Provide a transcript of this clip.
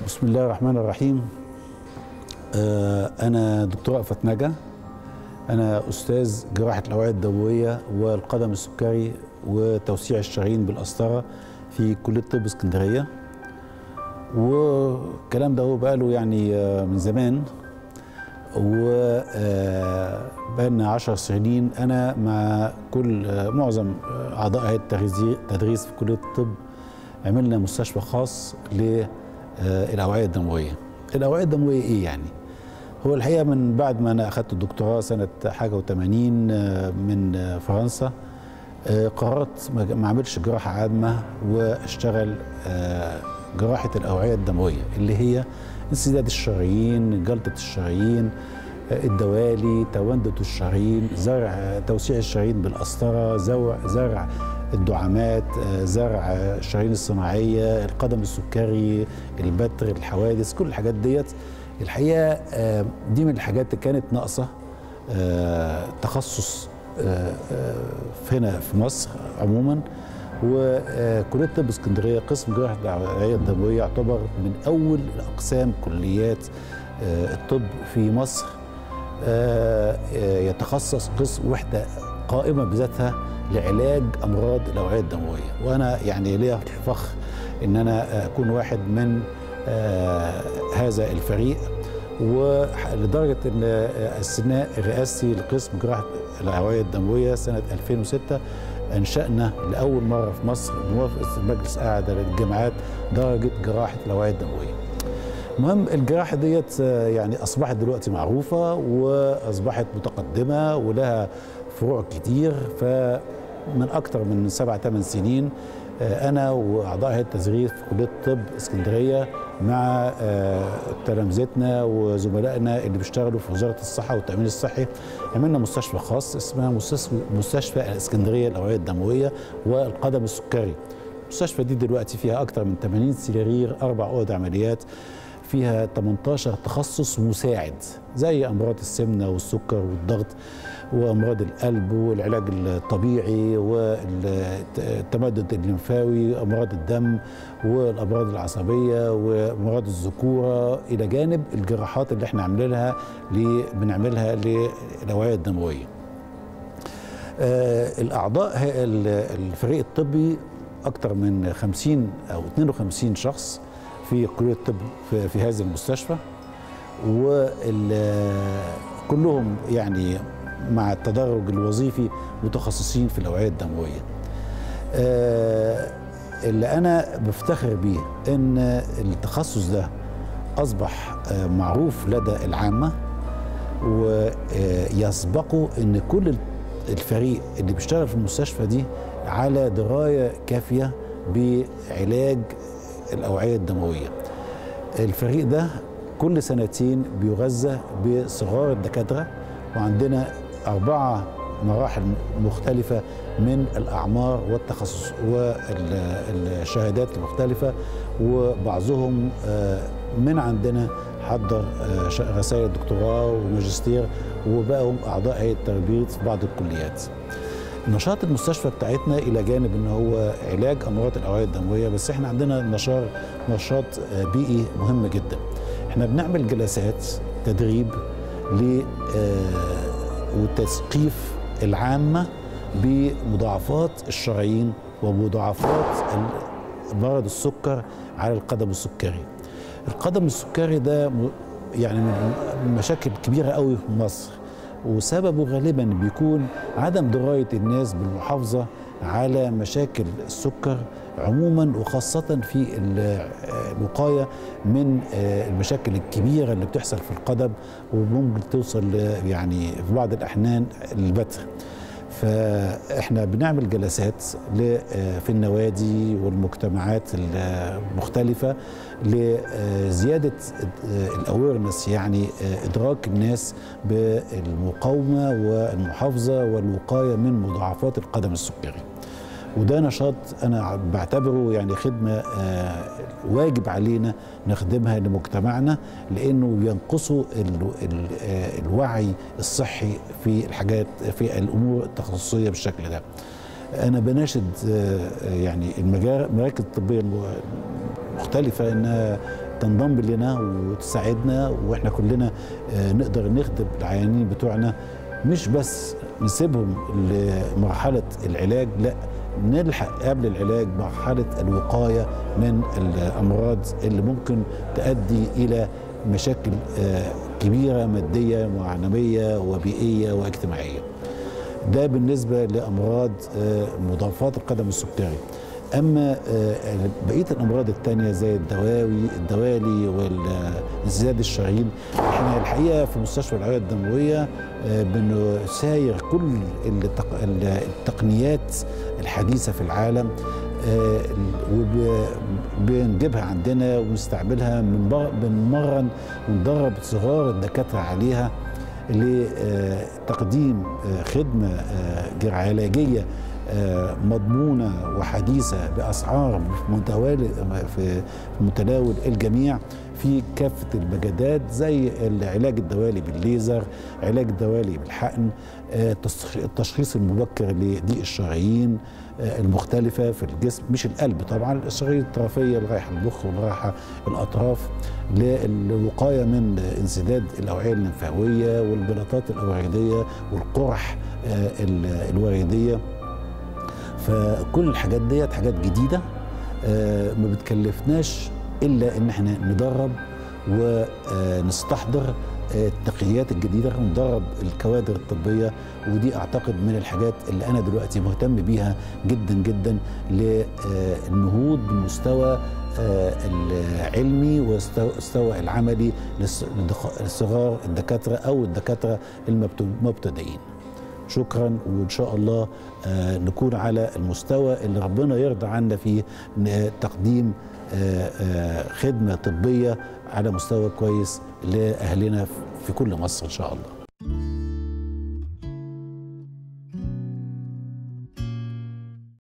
بسم الله الرحمن الرحيم آه، أنا دكتور رأفت نجا أنا أستاذ جراحة الأوعية الدموية والقدم السكري وتوسيع الشرايين بالقسطرة في كلية طب اسكندرية والكلام ده هو بقاله يعني آه، من زمان وبقالنا عشر سنين أنا مع كل آه، معظم آه، أعضاء هيئة التغذية- التدريس في كلية الطب عملنا مستشفى خاص للأوعية الدموية الأوعية الدموية إيه يعني؟ هو الحقيقة من بعد ما أنا أخذت الدكتوراه سنة حاجة وثمانين من آه، فرنسا آه، قررت ما ما أعملش جراحة عامة وأشتغل آه، جراحة الأوعية الدموية اللي هي انسداد الشرايين جلطة الشرايين آه، الدوالي تواندة الشرايين زرع توسيع الشرايين بالقسطرة زرع زرع الدعامات آه، زرع الشرايين الصناعية القدم السكري البتر الحوادث كل الحاجات ديت الحقيقة آه، دي من الحاجات اللي كانت ناقصة آه، تخصص آه، آه، في هنا في مصر عموما وكليه طب اسكندريه قسم جراحه الأوعية الدمويه يعتبر من اول اقسام كليات آه، الطب في مصر آه، آه، يتخصص قسم وحده قائمه بذاتها لعلاج امراض الاوعيه الدمويه وانا يعني ليا الفخر ان انا اكون واحد من آه، هذا الفريق ولدرجه ان اثناء رئاستي لقسم جراحه الاوعيه الدمويه سنه 2006 انشانا لاول مره في مصر بموافقه مجلس اعلى للجامعات درجه جراحه الاوعيه الدمويه. المهم الجراحه ديت آه، يعني اصبحت دلوقتي معروفه واصبحت متقدمه ولها فروع كتير فمن اكثر من سبع ثمان سنين آه، انا واعضاء هيئه التزريف في كليه الطب اسكندريه مع آه، تلامذتنا وزملائنا اللي بيشتغلوا في وزاره الصحه والتامين الصحي عملنا مستشفى خاص اسمها مستشفى مستشفى الاسكندريه الاوعيه الدمويه والقدم السكري المستشفى دي دلوقتي فيها اكثر من 80 سرير اربع اوض عمليات فيها 18 تخصص مساعد زي امراض السمنه والسكر والضغط وامراض القلب والعلاج الطبيعي والتمدد الليمفاوي امراض الدم والامراض العصبيه وامراض الذكوره الى جانب الجراحات اللي احنا عاملينها ل- بنعملها للاوعيه الدمويه. آه، الاعضاء هي- ال- الفريق الطبي اكثر من 50 او 52 شخص في كليه الطب في, في هذه المستشفى وكلهم يعني مع التدرج الوظيفي متخصصين في الاوعيه الدمويه. آه، اللي انا بفتخر بيه ان التخصص ده اصبح آه، معروف لدى العامه ويسبقوا ان كل الفريق اللي بيشتغل في المستشفى دي على درايه كافيه بعلاج الاوعيه الدمويه. الفريق ده كل سنتين بيغذى بصغار الدكاتره وعندنا اربعه مراحل مختلفه من الاعمار والتخصص والشهادات المختلفه وبعضهم آه، من عندنا حضر آه، ش- رسائل دكتوراه وماجستير وبقوا اعضاء هيئه التربيه في بعض الكليات. نشاط المستشفى بتاعتنا الى جانب ان هو علاج امراض الاوعيه الدمويه بس احنا عندنا نشاط نشاط آه، بيئي مهم جدا. احنا بنعمل جلسات تدريب ل آه، وتثقيف العامه بمضاعفات الشرايين ومضاعفات ال- مرض السكر على القدم السكري. القدم السكري ده م- يعني من مشاكل كبيره قوي في مصر وسببه غالبا بيكون عدم درايه الناس بالمحافظه على مشاكل السكر عموما وخاصه في ال- الوقايه من آه، المشاكل الكبيره اللي بتحصل في القدم وممكن توصل ل- يعني في بعض الاحيان البتر. فاحنا بنعمل جلسات ل- آه، في النوادي والمجتمعات المختلفه لزياده الاويرنس يعني آه، ادراك الناس بالمقاومه والمحافظه والوقايه من مضاعفات القدم السكري. وده نشاط انا بعتبره يعني خدمه آه، واجب علينا نخدمها لمجتمعنا لانه بينقصوا ال- ال- آه، الوعي الصحي في الحاجات في الامور التخصصيه بالشكل ده. انا بناشد آه، يعني المجا- المراكز الطبيه الم- مختلفه انها تنضم لنا وتساعدنا واحنا كلنا آه، نقدر نخدم العيانين بتوعنا مش بس نسيبهم لمرحله العلاج لا نلحق قبل العلاج مرحله الوقايه من الامراض اللي ممكن تؤدي الى مشاكل آه، كبيره ماديه ومعنويه وبيئيه واجتماعيه. ده بالنسبه لامراض آه، مضاعفات القدم السكري. اما آه، بقيه الامراض الثانيه زي الدواوي الدوالي والانسداد الشرايين احنا الحقيقه في مستشفى العيادة الدمويه آه، بنساير كل التق- التقنيات الحديثه في العالم آه، وبنجيبها عندنا ونستعملها من بر- بنمرن وندرب صغار الدكاتره عليها لتقديم آه، خدمه آه، علاجيه آه، مضمونه وحديثه باسعار في متوالي في متناول الجميع في كافه المجالات زي العلاج الدوالي بالليزر، علاج الدوالي بالحقن، آه، التشخ- التشخيص المبكر لضيق الشرايين آه، المختلفه في الجسم مش القلب طبعا الشرايين الطرفيه اللي رايحه المخ واللي رايحه الاطراف للوقايه من انسداد الاوعيه الليمفاويه والبلاطات الاورديه والقرح آه، ال- الورديه فكل الحاجات ديت حاجات جديده آه، ما بتكلفناش الا ان احنا ندرب ونستحضر آه، التقنيات الجديده وندرب الكوادر الطبيه ودي اعتقد من الحاجات اللي انا دلوقتي مهتم بيها جدا جدا للنهوض بالمستوى آه، العلمي والمستوى العملي للص- للدخ- للصغار الدكاتره او الدكاتره المبتدئين. شكرا وان شاء الله آه، نكون على المستوى اللي ربنا يرضى عنا فيه ن- تقديم آه، آه، خدمه طبيه على مستوى كويس لاهلنا في كل مصر ان شاء الله